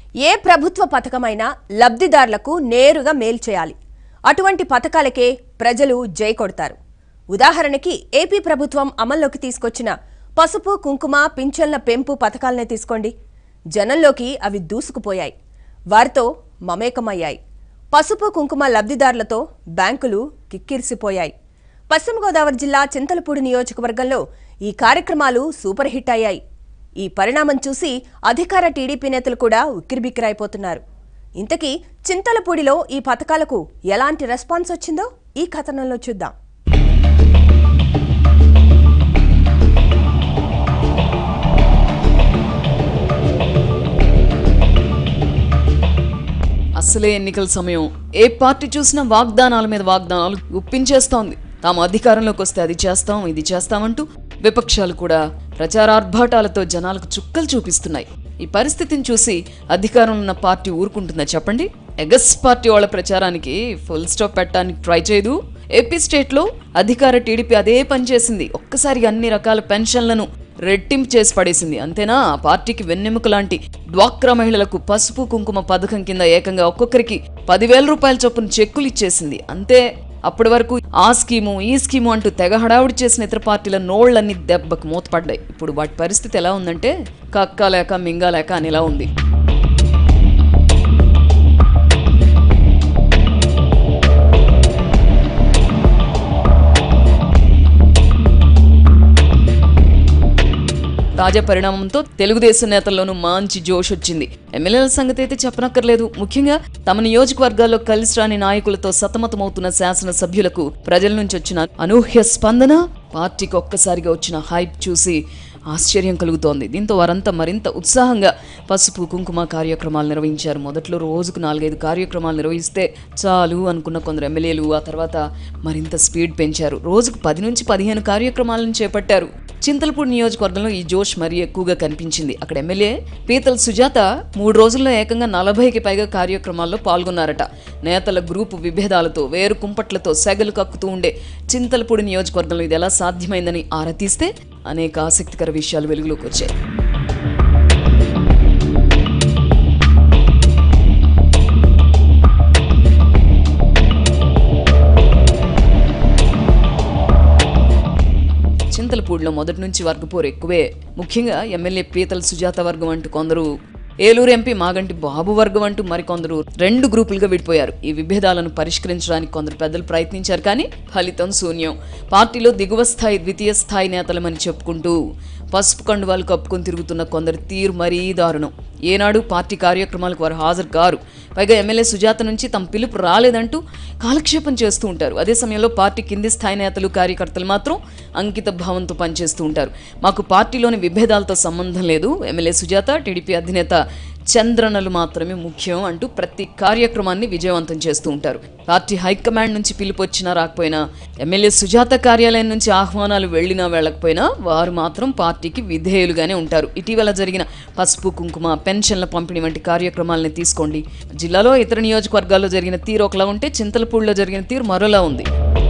ఏ ప్రభుత్వ పథకమైనా లబ్ధిదారులకు నేరుగా మేలు చేయాలి అటువంటి పథకాలకే ప్రజలు జై కొడతారు ఉదాహరణకి ఏపీ ప్రభుత్వం అమల్లోకి తీసుకొచ్చిన పసుపు కుంకుమ పింఛన్ల పెంపు పథకాలనే తీసుకోండి జనంలోకి అవి దూసుకుపోయాయి వారితో మమేకమయ్యాయి పసుపు కుంకుమ లబ్ధిదారులతో బ్యాంకులు కిక్కిరిసిపోయాయి పశ్చిమ గోదావరి జిల్లా చింతలపూడి నియోజకవర్గంలో ఈ కార్యక్రమాలు సూపర్ హిట్ అయ్యాయి ఈ పరిణామం చూసి అధికార టీడీపీ నేతలు కూడా ఉక్కిరిబిక్కిరైపోతున్నారు ఇంతకీ చింతలపూడిలో ఈ పథకాలకు ఎలాంటి రెస్పాన్స్ వచ్చిందో ఈ కథనంలో చూద్దాం అసలే ఎన్నికల సమయం ఏ పార్టీ చూసినా వాగ్దానాల మీద వాగ్దానాలు గుప్పించేస్తోంది తాము అధికారంలోకి వస్తే అది చేస్తాం ఇది చేస్తామంటూ విపక్షాలు కూడా ప్రచారార్భాటాలతో జనాలకు చుక్కలు చూపిస్తున్నాయి ఈ పరిస్థితిని చూసి అధికారంలో ఉన్న పార్టీ ఊరుకుంటుందా చెప్పండి ఎగస్ పార్టీ వాళ్ళ ప్రచారానికి ఫుల్ స్టాప్ పెట్టడానికి ట్రై చేయదు ఏపీ స్టేట్లో అధికార టీడీపీ అదే పని చేసింది ఒక్కసారి అన్ని రకాల పెన్షన్లను రెట్టింపు చేసి పడేసింది అంతేనా ఆ పార్టీకి వెన్నెముక లాంటి డ్వాక్రా మహిళలకు పసుపు కుంకుమ పథకం కింద ఏకంగా ఒక్కొక్కరికి పదివేల రూపాయల చొప్పున చెక్కులు ఇచ్చేసింది అంతే అప్పటి వరకు ఆ స్కీము ఈ స్కీము అంటూ తెగ హడావుడి చేసిన ఇతర పార్టీల నోళ్లన్నీ దెబ్బకు మూతపడ్డాయి ఇప్పుడు వాటి పరిస్థితి ఎలా ఉందంటే కక్క లేక మింగా లేక అనేలా ఉంది తాజా పరిణామంతో తెలుగుదేశం నేతల్లోనూ మంచి జోష్ వచ్చింది ఎమ్మెల్యేల సంగతి అయితే చెప్పనక్కర్లేదు ముఖ్యంగా తమ నియోజకవర్గాల్లో కలిసి రాని నాయకులతో సతమతమవుతున్న శాసనసభ్యులకు ప్రజల నుంచి వచ్చిన అనూహ్య స్పందన పార్టీకి ఒక్కసారిగా వచ్చిన హైప్ చూసి ఆశ్చర్యం కలుగుతోంది దీంతో వారంతా మరింత ఉత్సాహంగా పసుపు కుంకుమ కార్యక్రమాలు నిర్వహించారు మొదట్లో రోజుకు నాలుగైదు కార్యక్రమాలు నిర్వహిస్తే చాలు అనుకున్న కొందరు ఎమ్మెల్యేలు ఆ తర్వాత మరింత స్పీడ్ పెంచారు రోజుకు పది నుంచి పదిహేను కార్యక్రమాలను చేపట్టారు చింతలపూడి నియోజకవర్గంలో ఈ జోష్ మరీ ఎక్కువగా కనిపించింది అక్కడ ఎమ్మెల్యే పీతల్ సుజాత మూడు రోజుల్లో ఏకంగా నలభైకి పైగా కార్యక్రమాల్లో పాల్గొన్నారట నేతల గ్రూపు విభేదాలతో వేరు కుంపట్లతో సెగలు కక్కుతూ ఉండే చింతలపూడి నియోజకవర్గంలో ఇది ఎలా సాధ్యమైందని ఆరా తీస్తే అనేక ఆసక్తికర విషయాలు వెలుగులోకి వచ్చాయి చింతలపూడిలో మొదటి నుంచి వర్గపోరు ఎక్కువే ముఖ్యంగా ఎమ్మెల్యే పీతల సుజాత వర్గం అంటూ కొందరు ఏలూరు ఎంపీ మాగంటి బాబు వర్గం అంటూ మరికొందరు రెండు గ్రూపులుగా విడిపోయారు ఈ విభేదాలను పరిష్కరించడానికి కొందరు పెద్దలు ప్రయత్నించారు కానీ ఫలితం శూన్యం పార్టీలో దిగువ స్థాయి ద్వితీయ స్థాయి నేతలమని చెప్పుకుంటూ పసుపు కండువాలు కప్పుకొని తిరుగుతున్న కొందరు తీరు మరీ దారుణం ఏనాడు పార్టీ కార్యక్రమాలకు వారు హాజరు కారు పైగా ఎమ్మెల్యే సుజాత నుంచి తమ పిలుపు రాలేదంటూ కాలక్షేపం చేస్తూ ఉంటారు అదే సమయంలో పార్టీ కింది స్థాయి నేతలు కార్యకర్తలు మాత్రం అంకిత భావంతో పనిచేస్తూ ఉంటారు మాకు పార్టీలోని విభేదాలతో సంబంధం లేదు ఎమ్మెల్యే సుజాత టీడీపీ అధినేత చంద్రనలు మాత్రమే ముఖ్యం అంటూ ప్రతి కార్యక్రమాన్ని విజయవంతం చేస్తూ ఉంటారు పార్టీ హైకమాండ్ నుంచి పిలుపు వచ్చినా రాకపోయినా ఎమ్మెల్యే సుజాత కార్యాలయం నుంచి ఆహ్వానాలు వెళ్ళినా వెళ్ళకపోయినా వారు మాత్రం పార్టీకి విధేయులుగానే ఉంటారు ఇటీవల జరిగిన పసుపు కుంకుమ పెన్షన్ల పంపిణీ వంటి కార్యక్రమాలని తీసుకోండి జిల్లాలో ఇతర నియోజకవర్గాల్లో జరిగిన తీరు ఒకలా ఉంటే చింతలపూడిలో జరిగిన తీరు మరోలా ఉంది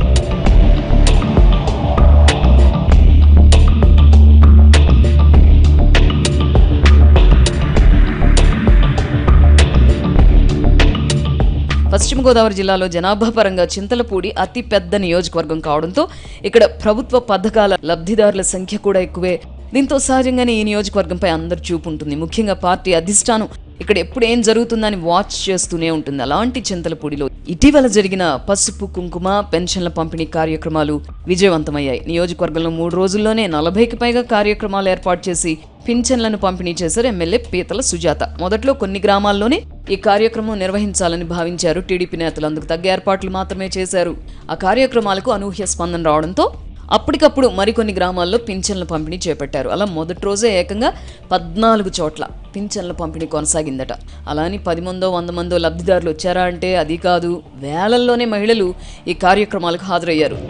పశ్చిమ గోదావరి జిల్లాలో జనాభా పరంగా చింతలపూడి అతి పెద్ద నియోజకవర్గం కావడంతో ఇక్కడ ప్రభుత్వ పథకాల లబ్ధిదారుల సంఖ్య కూడా ఎక్కువే దీంతో సహజంగానే ఈ నియోజకవర్గంపై అందరు చూపు ఉంటుంది ముఖ్యంగా పార్టీ అధిష్టానం ఇక్కడ ఎప్పుడు ఏం జరుగుతుందని వాచ్ చేస్తూనే ఉంటుంది అలాంటి చింతలపూడిలో ఇటీవల జరిగిన పసుపు కుంకుమ పెన్షన్ల పంపిణీ కార్యక్రమాలు విజయవంతమయ్యాయి నియోజకవర్గంలో మూడు రోజుల్లోనే నలభైకి పైగా కార్యక్రమాలు ఏర్పాటు చేసి పింఛన్లను పంపిణీ చేశారు ఎమ్మెల్యే పీతల సుజాత మొదట్లో కొన్ని గ్రామాల్లోనే ఈ కార్యక్రమం నిర్వహించాలని భావించారు టీడీపీ నేతలు అందుకు తగ్గ ఏర్పాట్లు మాత్రమే చేశారు ఆ కార్యక్రమాలకు అనూహ్య స్పందన రావడంతో అప్పటికప్పుడు మరికొన్ని గ్రామాల్లో పింఛన్ల పంపిణీ చేపట్టారు అలా మొదటి రోజే ఏకంగా పద్నాలుగు చోట్ల పింఛన్ల పంపిణీ కొనసాగిందట అలా అని పది మందో వంద మందో లబ్ధిదారులు వచ్చారా అంటే అది కాదు వేలల్లోనే మహిళలు ఈ కార్యక్రమాలకు హాజరయ్యారు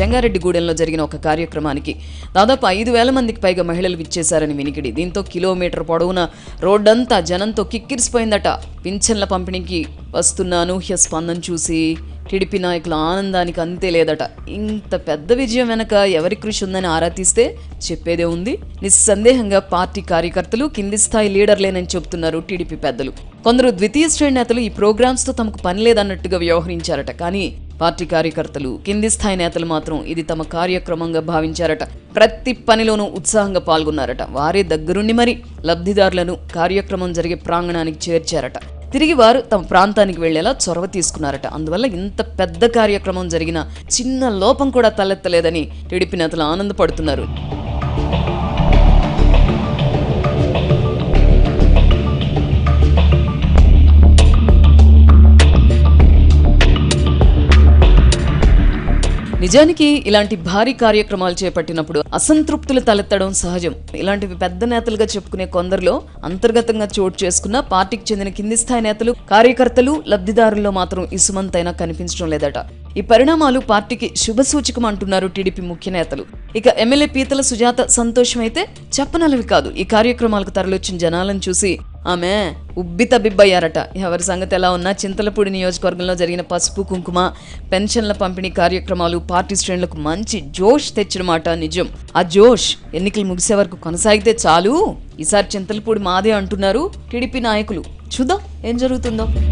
జంగారెడ్డిగూడెంలో జరిగిన ఒక కార్యక్రమానికి దాదాపు ఐదు వేల మందికి పైగా మహిళలు విచ్చేశారని వినికిడి దీంతో కిలోమీటర్ పొడవున రోడ్డంతా జనంతో కిక్కిరిసిపోయిందట పింఛన్ల పంపిణీకి వస్తున్న అనూహ్య స్పందన చూసి టీడీపీ నాయకుల ఆనందానికి అంతే లేదట ఇంత పెద్ద విజయం వెనక ఎవరి కృషి ఉందని ఆరా తీస్తే చెప్పేదే ఉంది నిస్సందేహంగా పార్టీ కార్యకర్తలు కింది స్థాయి లీడర్లేనని చెబుతున్నారు టీడీపీ పెద్దలు కొందరు ద్వితీయ శ్రేణి నేతలు ఈ ప్రోగ్రామ్స్తో తమకు పని లేదన్నట్టుగా వ్యవహరించారట కానీ పార్టీ కార్యకర్తలు కింది స్థాయి నేతలు మాత్రం ఇది తమ కార్యక్రమంగా భావించారట ప్రతి పనిలోనూ ఉత్సాహంగా పాల్గొన్నారట వారే దగ్గరుండి మరి లబ్ధిదారులను కార్యక్రమం జరిగే ప్రాంగణానికి చేర్చారట తిరిగి వారు తమ ప్రాంతానికి వెళ్లేలా చొరవ తీసుకున్నారట అందువల్ల ఇంత పెద్ద కార్యక్రమం జరిగిన చిన్న లోపం కూడా తలెత్తలేదని టీడీపీ నేతలు ఆనందపడుతున్నారు నిజానికి ఇలాంటి భారీ కార్యక్రమాలు చేపట్టినప్పుడు అసంతృప్తులు తలెత్తడం సహజం ఇలాంటివి పెద్ద నేతలుగా చెప్పుకునే కొందరిలో అంతర్గతంగా చోటు చేసుకున్న పార్టీకి చెందిన కింది స్థాయి నేతలు కార్యకర్తలు లబ్ధిదారుల్లో మాత్రం ఇసుమంతైనా కనిపించడం లేదట ఈ పరిణామాలు పార్టీకి శుభసూచకం అంటున్నారు టీడీపీ ముఖ్య నేతలు ఇక ఎమ్మెల్యే పీతల సుజాత సంతోషమైతే చెప్పనలవి కాదు ఈ కార్యక్రమాలకు తరలొచ్చిన జనాలను చూసి ఆమె ఉబ్బిత బిబ్బయ్యారట ఎవరి సంగతి ఎలా ఉన్నా చింతలపూడి నియోజకవర్గంలో జరిగిన పసుపు కుంకుమ పెన్షన్ల పంపిణీ కార్యక్రమాలు పార్టీ శ్రేణులకు మంచి జోష్ తెచ్చిన మాట నిజం ఆ జోష్ ఎన్నికలు ముగిసే వరకు కొనసాగితే చాలు ఈసారి చింతలపూడి మాదే అంటున్నారు టీడీపీ నాయకులు చూద్దాం ఏం జరుగుతుందో